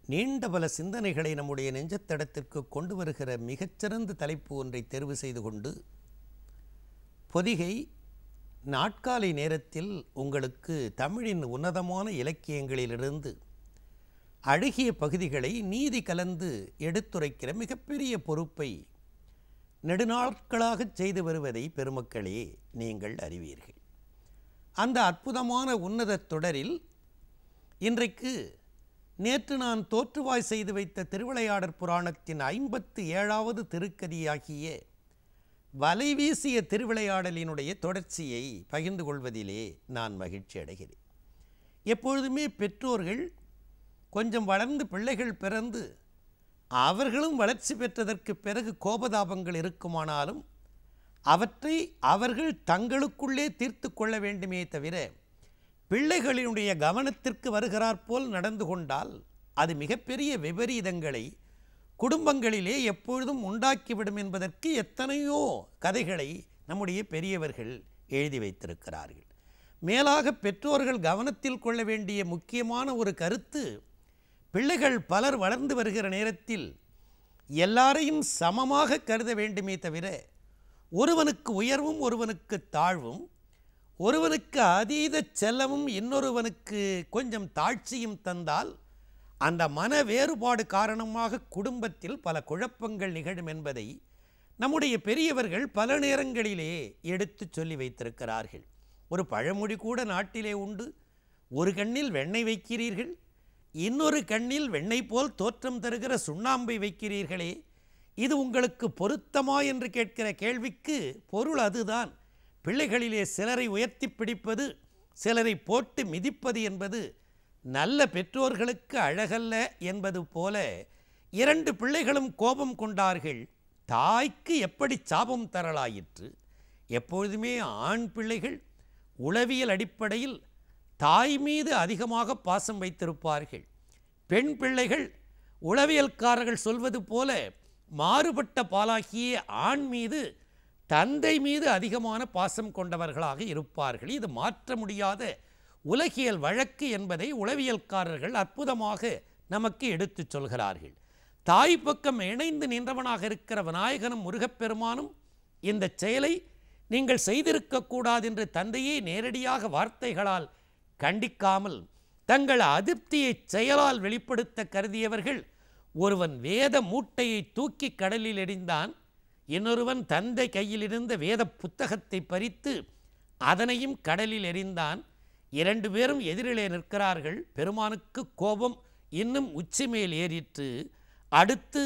நீண்ட பல சிந்தனைகளை நம்முடைய நெஞ்சத்தடத்திற்கு கொண்டு வருகிற மிகச்சிறந்த தலைப்பு ஒன்றை தேர்வு செய்து கொண்டு பொதிகை நாட்காலை நேரத்தில் உங்களுக்கு தமிழின் உன்னதமான இலக்கியங்களிலிருந்து அழகிய பகுதிகளை நீதி கலந்து எடுத்துரைக்கிற மிகப்பெரிய பொறுப்பை நெடுநாட்களாக செய்து வருவதை பெருமக்களே நீங்கள் அறிவீர்கள் அந்த அற்புதமான உன்னத தொடரில் இன்றைக்கு நேற்று நான் தோற்றுவாய் செய்து வைத்த திருவிளையாடற் புராணத்தின் ஐம்பத்து ஏழாவது திருக்கதியாகிய வலை வீசிய திருவிளையாடலினுடைய தொடர்ச்சியை பகிர்ந்து கொள்வதிலே நான் மகிழ்ச்சி அடைகிறேன் எப்பொழுதுமே பெற்றோர்கள் கொஞ்சம் வளர்ந்து பிள்ளைகள் பிறந்து அவர்களும் வளர்ச்சி பெற்றதற்கு பிறகு கோபதாபங்கள் இருக்குமானாலும் அவற்றை அவர்கள் தங்களுக்குள்ளே தீர்த்து கொள்ள வேண்டுமே தவிர பிள்ளைகளினுடைய கவனத்திற்கு வருகிறாற்போல் நடந்து கொண்டால் அது மிகப்பெரிய விபரீதங்களை குடும்பங்களிலே எப்பொழுதும் உண்டாக்கிவிடும் என்பதற்கு எத்தனையோ கதைகளை நம்முடைய பெரியவர்கள் எழுதி வைத்திருக்கிறார்கள் மேலாக பெற்றோர்கள் கவனத்தில் கொள்ள வேண்டிய முக்கியமான ஒரு கருத்து பிள்ளைகள் பலர் வளர்ந்து வருகிற நேரத்தில் எல்லாரையும் சமமாக கருத வேண்டுமே தவிர ஒருவனுக்கு உயர்வும் ஒருவனுக்கு தாழ்வும் ஒருவனுக்கு அதீத செல்லமும் இன்னொருவனுக்கு கொஞ்சம் தாழ்ச்சியும் தந்தால் அந்த மன வேறுபாடு காரணமாக குடும்பத்தில் பல குழப்பங்கள் நிகழும் என்பதை நம்முடைய பெரியவர்கள் பல நேரங்களிலே எடுத்துச் சொல்லி வைத்திருக்கிறார்கள் ஒரு பழமொழி கூட நாட்டிலே உண்டு ஒரு கண்ணில் வெண்ணெய் வைக்கிறீர்கள் இன்னொரு கண்ணில் வெண்ணெய் போல் தோற்றம் தருகிற சுண்ணாம்பை வைக்கிறீர்களே இது உங்களுக்கு பொருத்தமா என்று கேட்கிற கேள்விக்கு பொருள் அதுதான் பிள்ளைகளிலே சிலரை உயர்த்தி பிடிப்பது சிலரை போட்டு மிதிப்பது என்பது நல்ல பெற்றோர்களுக்கு அழகல்ல என்பது போல இரண்டு பிள்ளைகளும் கோபம் கொண்டார்கள் தாய்க்கு எப்படி சாபம் தரலாயிற்று எப்பொழுதுமே ஆண் பிள்ளைகள் உளவியல் அடிப்படையில் தாய் மீது அதிகமாக பாசம் வைத்திருப்பார்கள் பெண் பிள்ளைகள் உளவியல்காரர்கள் சொல்வது போல மாறுபட்ட பாலாகிய ஆண் மீது தந்தை மீது அதிகமான பாசம் கொண்டவர்களாக இருப்பார்கள் இது மாற்ற முடியாத உலகியல் வழக்கு என்பதை உளவியல்காரர்கள் அற்புதமாக நமக்கு எடுத்துச் சொல்கிறார்கள் தாய் பக்கம் இணைந்து நின்றவனாக இருக்கிற விநாயகனும் முருகப்பெருமானும் இந்த செயலை நீங்கள் செய்திருக்கக்கூடாது என்று தந்தையே நேரடியாக வார்த்தைகளால் கண்டிக்காமல் தங்கள் அதிருப்தியை செயலால் வெளிப்படுத்த கருதியவர்கள் ஒருவன் வேத மூட்டையை தூக்கி கடலில் எறிந்தான் இன்னொருவன் தந்தை கையில் இருந்த வேத புத்தகத்தை பறித்து அதனையும் கடலில் எறிந்தான் இரண்டு பேரும் எதிரிலே நிற்கிறார்கள் பெருமானுக்கு கோபம் இன்னும் உச்சி மேல் ஏறிற்று அடுத்து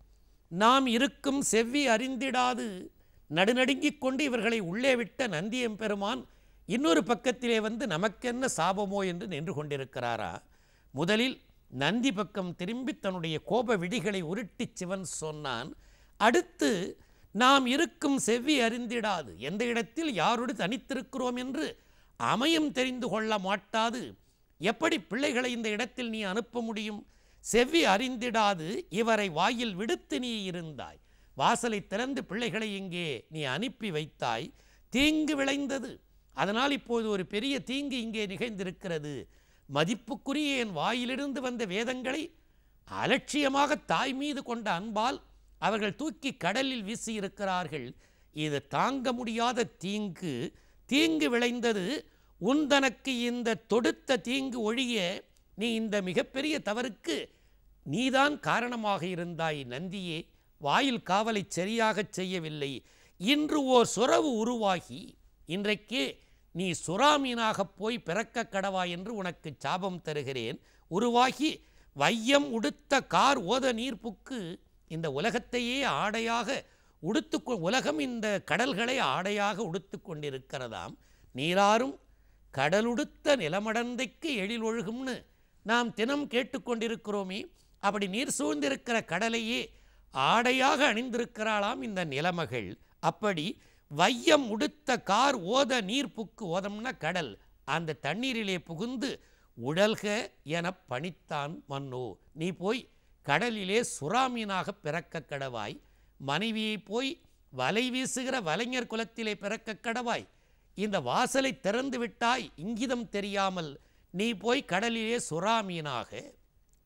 நாம் இருக்கும் செவ்வி அறிந்திடாது நடுநடுங்கிக் கொண்டு இவர்களை உள்ளே விட்ட நந்தியம்பெருமான் இன்னொரு பக்கத்திலே வந்து நமக்கென்ன சாபமோ என்று நின்று கொண்டிருக்கிறாரா முதலில் நந்தி பக்கம் திரும்பி தன்னுடைய கோப விடிகளை உருட்டிச் சிவன் சொன்னான் அடுத்து நாம் இருக்கும் செவ்வி அறிந்திடாது எந்த இடத்தில் யாரோடு தனித்திருக்கிறோம் என்று அமையும் தெரிந்து கொள்ள மாட்டாது எப்படி பிள்ளைகளை இந்த இடத்தில் நீ அனுப்ப முடியும் செவ்வி அறிந்திடாது இவரை வாயில் விடுத்து நீ இருந்தாய் வாசலை திறந்து பிள்ளைகளை இங்கே நீ அனுப்பி வைத்தாய் தீங்கு விளைந்தது அதனால் இப்போது ஒரு பெரிய தீங்கு இங்கே நிகழ்ந்திருக்கிறது மதிப்புக்குரிய என் வாயிலிருந்து வந்த வேதங்களை அலட்சியமாக தாய் மீது கொண்ட அன்பால் அவர்கள் தூக்கி கடலில் வீசியிருக்கிறார்கள் இது தாங்க முடியாத தீங்கு தீங்கு விளைந்தது உன் தனக்கு இந்த தொடுத்த தீங்கு ஒழிய நீ இந்த மிகப்பெரிய தவறுக்கு நீதான் காரணமாக இருந்தாய் நந்தியே வாயில் காவலை சரியாகச் செய்யவில்லை இன்று ஓர் சுரவு உருவாகி இன்றைக்கே நீ சுறாமீனாகப் போய் பிறக்க கடவா என்று உனக்கு சாபம் தருகிறேன் உருவாகி வையம் உடுத்த கார் ஓத நீர் புக்கு இந்த உலகத்தையே ஆடையாக உடுத்து உலகம் இந்த கடல்களை ஆடையாக உடுத்து கொண்டிருக்கிறதாம் நீராறும் கடலுடுத்த நிலமடந்தைக்கு எழில் ஒழுகும்னு நாம் தினம் கேட்டுக்கொண்டிருக்கிறோமே அப்படி நீர் சூழ்ந்திருக்கிற கடலையே ஆடையாக அணிந்திருக்கிறாளாம் இந்த நிலமகள் அப்படி வையம் உடுத்த கார் ஓத நீர் புக்கு ஓதம்னா கடல் அந்த தண்ணீரிலே புகுந்து உடல்க என பணித்தான் மன்னோ நீ போய் கடலிலே சுறாமீனாக பிறக்க கடவாய் மனைவியை போய் வலை வீசுகிற வலைஞர் குலத்திலே பிறக்க கடவாய் இந்த வாசலை திறந்து விட்டாய் இங்கிதம் தெரியாமல் நீ போய் கடலிலே சுறா மீனாக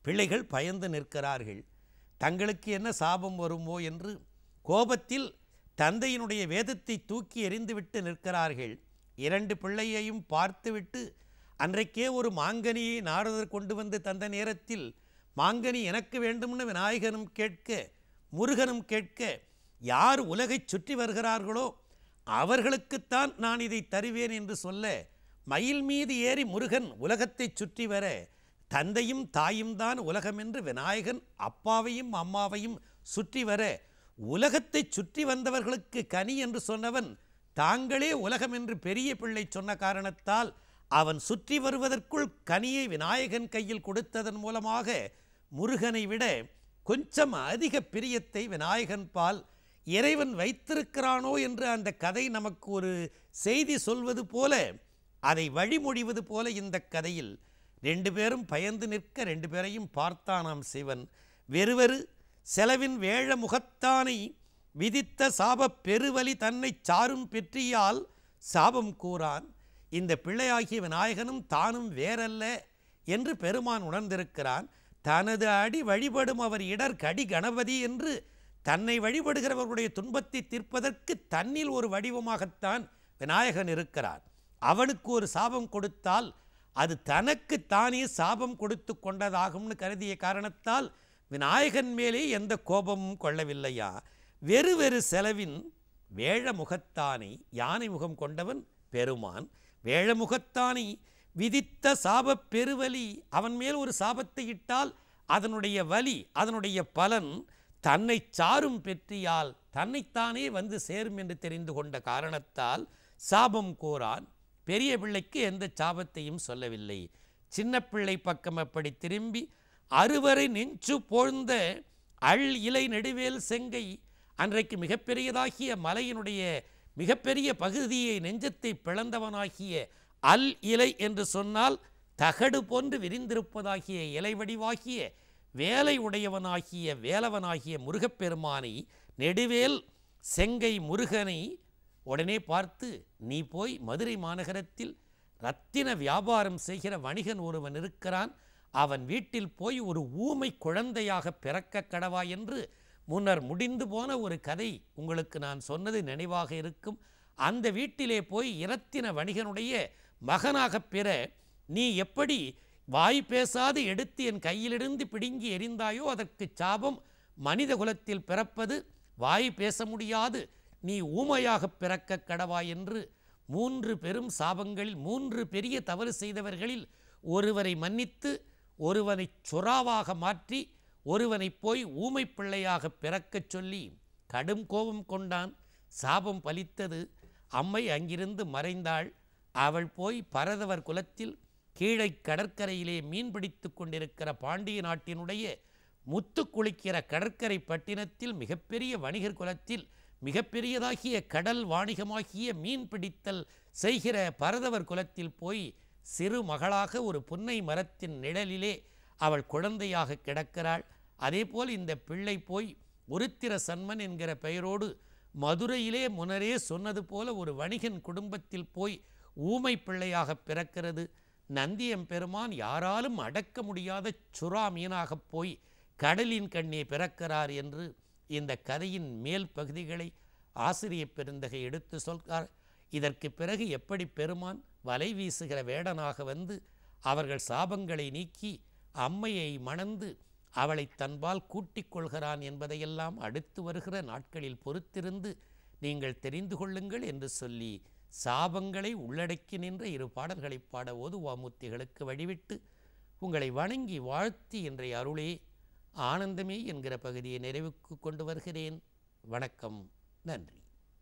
பிள்ளைகள் பயந்து நிற்கிறார்கள் தங்களுக்கு என்ன சாபம் வருமோ என்று கோபத்தில் தந்தையினுடைய வேதத்தை தூக்கி எறிந்துவிட்டு நிற்கிறார்கள் இரண்டு பிள்ளையையும் பார்த்துவிட்டு அன்றைக்கே ஒரு மாங்கனியை நாரதர் கொண்டு வந்து தந்த நேரத்தில் மாங்கனி எனக்கு வேண்டும்னு விநாயகனும் கேட்க முருகனும் கேட்க யார் உலகைச் சுற்றி வருகிறார்களோ அவர்களுக்குத்தான் நான் இதை தருவேன் என்று சொல்ல மயில் மீது ஏறி முருகன் உலகத்தைச் சுற்றி வர தந்தையும் தாயும் தான் உலகம் என்று விநாயகன் அப்பாவையும் அம்மாவையும் சுற்றி வர உலகத்தைச் சுற்றி வந்தவர்களுக்கு கனி என்று சொன்னவன் தாங்களே உலகம் என்று பெரிய பிள்ளை சொன்ன காரணத்தால் அவன் சுற்றி வருவதற்குள் கனியை விநாயகன் கையில் கொடுத்ததன் மூலமாக முருகனை விட கொஞ்சம் அதிக பிரியத்தை விநாயகன் பால் இறைவன் வைத்திருக்கிறானோ என்று அந்த கதை நமக்கு ஒரு செய்தி சொல்வது போல அதை வழிமொழிவது போல இந்த கதையில் ரெண்டு பேரும் பயந்து நிற்க ரெண்டு பேரையும் பார்த்தானாம் சிவன் வெறுவெறு செலவின் வேழ முகத்தானை விதித்த சாபப் பெருவலி தன்னை சாரும் பெற்றியால் சாபம் கூறான் இந்த பிள்ளையாகிய விநாயகனும் தானும் வேறல்ல என்று பெருமான் உணர்ந்திருக்கிறான் தனது அடி வழிபடும் அவர் இடர் கடி கணபதி என்று தன்னை வழிபடுகிறவர்களுடைய துன்பத்தை தீர்ப்பதற்கு தன்னில் ஒரு வடிவமாகத்தான் விநாயகன் இருக்கிறார் அவனுக்கு ஒரு சாபம் கொடுத்தால் அது தனக்கு தானே சாபம் கொடுத்து கொண்டதாகும்னு கருதிய காரணத்தால் விநாயகன் மேலே எந்த கோபமும் கொள்ளவில்லையா வெறு வெறு செலவின் வேழ முகத்தானை யானை முகம் கொண்டவன் பெருமான் வேழமுகத்தானை விதித்த சாபப் பெருவலி அவன் மேல் ஒரு சாபத்தை இட்டால் அதனுடைய வலி அதனுடைய பலன் தன்னை சாரும் பெற்றியால் தன்னைத்தானே வந்து சேரும் என்று தெரிந்து கொண்ட காரணத்தால் சாபம் கூறான் பெரிய பிள்ளைக்கு எந்த சாபத்தையும் சொல்லவில்லை சின்ன பிள்ளை பக்கம் அப்படி திரும்பி அறுவரை நெஞ்சு போழ்ந்த அள் இலை நெடுவேல் செங்கை அன்றைக்கு மிகப்பெரியதாகிய மலையினுடைய மிகப்பெரிய பகுதியை நெஞ்சத்தை பிளந்தவனாகிய அல் இலை என்று சொன்னால் தகடு போன்று விரிந்திருப்பதாகிய இலை வடிவாகிய வேலை உடையவனாகிய வேலவனாகிய முருகப்பெருமானை நெடுவேல் செங்கை முருகனை உடனே பார்த்து நீ போய் மதுரை மாநகரத்தில் ரத்தின வியாபாரம் செய்கிற வணிகன் ஒருவன் இருக்கிறான் அவன் வீட்டில் போய் ஒரு ஊமை குழந்தையாக பிறக்க கடவா என்று முன்னர் முடிந்து போன ஒரு கதை உங்களுக்கு நான் சொன்னது நினைவாக இருக்கும் அந்த வீட்டிலே போய் இரத்தின வணிகனுடைய மகனாகப் பெற நீ எப்படி வாய் பேசாது எடுத்து என் கையிலிருந்து பிடுங்கி எறிந்தாயோ அதற்கு சாபம் மனித குலத்தில் பிறப்பது வாய் பேச முடியாது நீ ஊமையாக பிறக்க கடவா என்று மூன்று பெரும் சாபங்களில் மூன்று பெரிய தவறு செய்தவர்களில் ஒருவரை மன்னித்து ஒருவனை சுறாவாக மாற்றி ஒருவனை போய் ஊமை பிள்ளையாக பிறக்கச் சொல்லி கடும் கோபம் கொண்டான் சாபம் பலித்தது அம்மை அங்கிருந்து மறைந்தாள் அவள் போய் பரதவர் குலத்தில் கீழே கடற்கரையிலே மீன் பிடித்து கொண்டிருக்கிற பாண்டிய நாட்டினுடைய முத்து குளிக்கிற கடற்கரை பட்டினத்தில் மிகப்பெரிய வணிகர் குலத்தில் மிகப்பெரியதாகிய கடல் வாணிகமாகிய மீன் பிடித்தல் செய்கிற பரதவர் குலத்தில் போய் சிறு மகளாக ஒரு புன்னை மரத்தின் நிழலிலே அவள் குழந்தையாக கிடக்கிறாள் அதேபோல் இந்த பிள்ளை போய் உருத்திர சன்மன் என்கிற பெயரோடு மதுரையிலே முன்னரே சொன்னது போல ஒரு வணிகன் குடும்பத்தில் போய் ஊமை பிள்ளையாக பிறக்கிறது நந்தியம் பெருமான் யாராலும் அடக்க முடியாத சுறா மீனாகப் போய் கடலின் கண்ணே பிறக்கிறார் என்று இந்த கதையின் மேல் பகுதிகளை ஆசிரியப் பெருந்தகை எடுத்து சொல்கிறார் இதற்கு பிறகு எப்படி பெருமான் வலை வீசுகிற வேடனாக வந்து அவர்கள் சாபங்களை நீக்கி அம்மையை மணந்து அவளை தன்பால் கூட்டிக் கொள்கிறான் என்பதையெல்லாம் அடுத்து வருகிற நாட்களில் பொறுத்திருந்து நீங்கள் தெரிந்து கொள்ளுங்கள் என்று சொல்லி சாபங்களை உள்ளடக்கி நின்ற இரு பாடல்களை பாட ஓதுவாமூர்த்திகளுக்கு வழிவிட்டு உங்களை வணங்கி வாழ்த்தி இன்றைய அருளே ஆனந்தமே என்கிற பகுதியை நிறைவுக்கு கொண்டு வருகிறேன் வணக்கம் நன்றி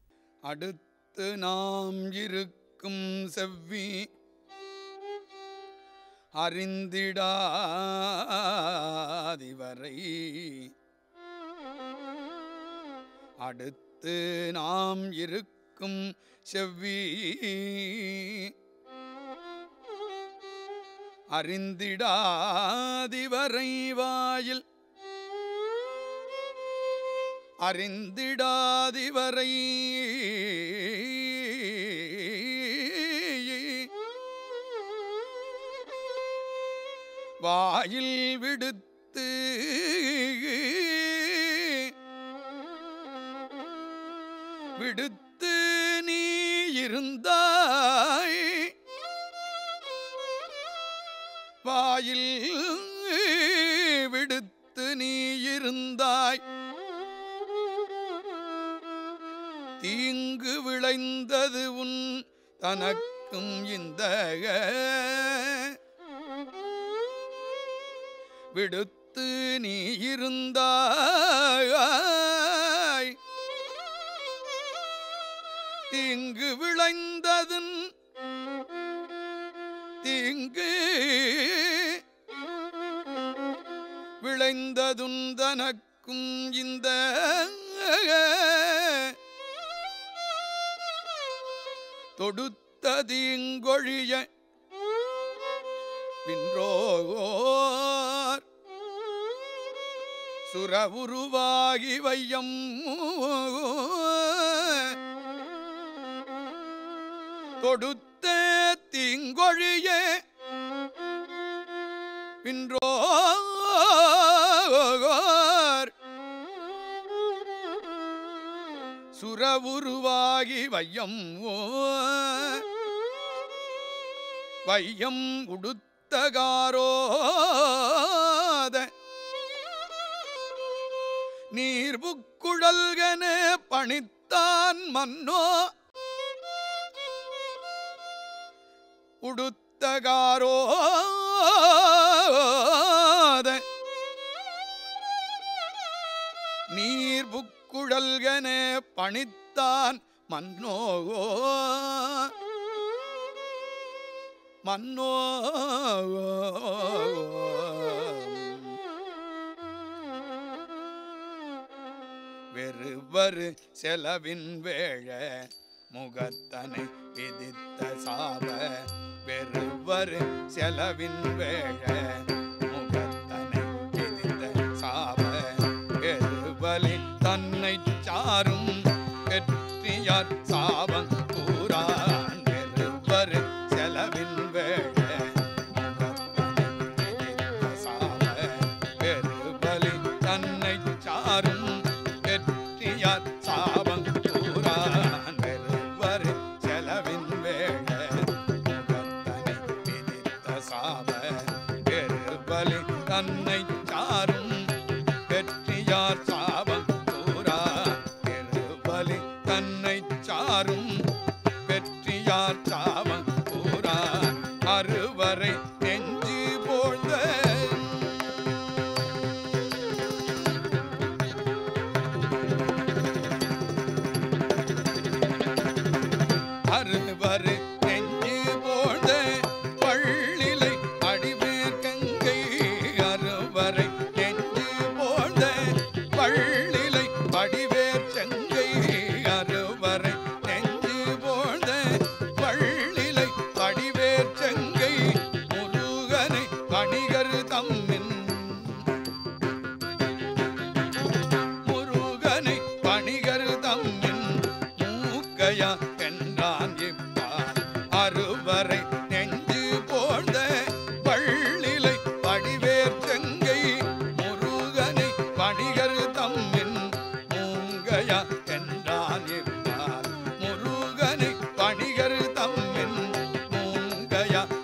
அடுத்து நாம் இருக்கும் செவ்வி அறிந்திடாதிவரை அடுத்து நாம் இருக்கும் செவ்வி அறிந்திடாதிவரை வாயில் அறிந்திடாதிவரை வாயில் விடுத்த விடுத்து நீ இருந்தாய் வாயில் விடுத்து நீ இருந்தாய் தீங்கு விளைந்தது உன் தனக்கும் இந்த விடுத்து நீ இருந்தாய் தீங்கு விளைந்ததுன் தீங்கு விளைந்ததுன் தனக்கும் இந்த தொடுத்த தீங்கொழிய வின்றோர் சுரவுருவாகி வையம் தொடுத்த தீங்கொழிய வின்றோர் சுரவுருவாகி வையம் வையம் உடுத்தகாரோத நீர்புக்குழல்கன பணித்தான் மன்னோ உடுத்தகாரோத நீர்புக்குழல்கன பணித்தான் மன்னோ மன்னோ வெறுவரு செலவின் வேழ முகத்தனை விதித்த சாப வெறுவரு செலவின் வேழ முகத்தனை விதித்த சாப பெருவலி தன்னை சாரும் வெற்றியார் சாபம் கூறான் வெறுவரு செலவின் வேழ முகத்தனை விதித்த சாப பெருவலி தன்னை சாரும் வெற்றியார் சாபம் கூறான் வெறுவரு செலவின் வேழ முகத்தனை விதித்த சாப பெருபலி தன்னை சாரும் வெற்றியார் சாபம் கூறா பெருபலி தன்னை சாரும் வெற்றியார் சாபம் கூறா அறுவரை நெஞ்சு போழ்ந்த அறுவரு நெஞ்சு போழ்ந்த பள்ளிலை அடிவேர் கங்கை அறுவரை நெஞ்சு போழ்ந்த பள்ளிலை படிவேர் செங்கை அறுவரை நெஞ்சு போழ்ந்த பள்ளிலை படிவேர் செங்கை முருகனை வணிகர் தம்மின் முருகனை வணிகர் தம்மின் மூக்கையா என்றான் இப்பால் அறுவரை நெஞ்சு போழ்ந்த பள்ளிலை படிவேர் செங்கை முருகனை வணிகர் தம்மின் மூங்கையா என்றான் இப்பால் முருகனை வணிகர் தம்மின் மூங்கையா